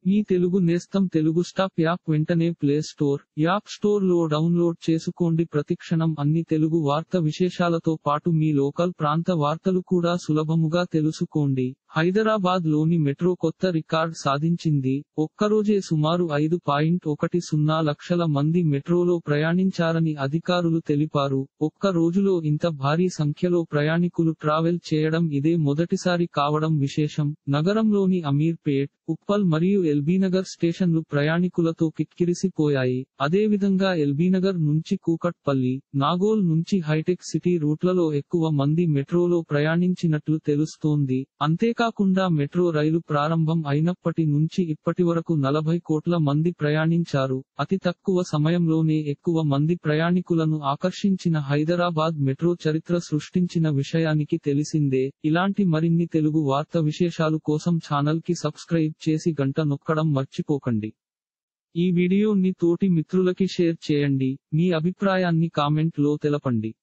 మీ తెలుగు నేస్తం Telugu stop app వెంటనే play store app store లో డౌన్లోడ్ చేసుకోండి ప్రతిక్షణం అన్ని తెలుగు వార్త విశేషాలతో పాటు మీ లోకల్ ప్రాంత వార్తలు కూడా సులభముగా తెలుసుకోండి హైదరాబాద్ లోని మెట్రో కొత్త రికార్డ్ సాధించింది ఒక్కరోజే సుమారు ఐదు పాయింట్ ఒకటి సున్నా లక్షల మంది మెట్రోలో ప్రయాణించారని అధికారులు తెలిపారు ఒక్క రోజులో ఇంత భారీ సంఖ్యలో ప్రయాణికులు ట్రావెల్ చేయడం ఇదే మొదటిసారి కావడం విశేషం నగరంలోని అమీర్పేట్ ఉప్పల్ మరియు ఎల్బీనగర్ స్టేషన్లు ప్రయాణికులతో కిక్కిరిసిపోయాయి అదేవిధంగా ఎల్బీనగర్ నుంచి కూకట్పల్లి నాగోల్ నుంచి హైటెక్ సిటీ రూట్లలో ఎక్కువ మంది మెట్రోలో ప్రయాణించినట్లు తెలుస్తోంది అంతేకాకుండా మెట్రో రైలు ప్రారంభం అయినప్పటి నుంచి ఇప్పటి వరకు నలభై కోట్ల మంది ప్రయాణించారు అతి తక్కువ సమయంలోనే ఎక్కువ మంది ప్రయాణికులను ఆకర్షించిన హైదరాబాద్ మెట్రో చరిత్ర సృష్టించిన విషయానికి తెలిసిందే ఇలాంటి మరిన్ని తెలుగు వార్త విశేషాలు కోసం ఛానల్ కి సబ్స్క్రైబ్ చేసి గంట నొక్కడం మర్చిపోకండి ఈ వీడియోని తోటి మిత్రులకి షేర్ చేయండి మీ అభిప్రాయాన్ని కామెంట్ లో తెలపండి